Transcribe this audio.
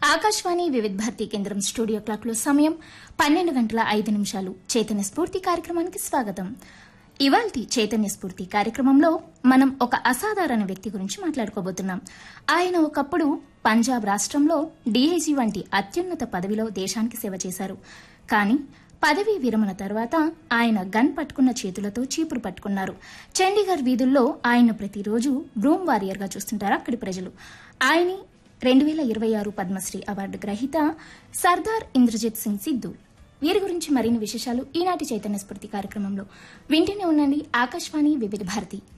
ఆకాశవాణి వివిధ భారతి కేంద్రం స్టూడియో క్లాక్లో సమయం పన్నెండు గంటల ఐదు నిమిషాలు చైతన్య స్ఫూర్తి కార్యక్రమానికి స్వాగతం ఇవాల్టి చైతన్య స్ఫూర్తి కార్యక్రమంలో మనం ఒక అసాధారణ వ్యక్తి గురించి మాట్లాడుకోబోతున్నాం ఆయన ఒకప్పుడు పంజాబ్ రాష్ట్రంలో డీఐజీ వంటి అత్యున్నత పదవిలో దేశానికి సేవ చేశారు కానీ పదవీ విరమణ తర్వాత ఆయన గన్ పట్టుకున్న చేతులతో చీపురు పట్టుకున్నారు చండీగఢ్ వీధుల్లో ఆయన ప్రతిరోజు బ్రూమ్ వారియర్గా చూస్తుంటారు అక్కడి ప్రజలు ఆయని రెండు వేల ఇరవై ఆరు పద్మశ్రీ అవార్డు గ్రహీత సర్దార్ ఇంద్రజిత్ సింగ్ సిద్ధు వీరి గురించి మరిన్ని విశేషాలు ఈనాటి చైతన్య స్ఫూర్తి కార్యక్రమంలో వింటూనే ఉండండి ఆకాశవాణి వివిధ భారతి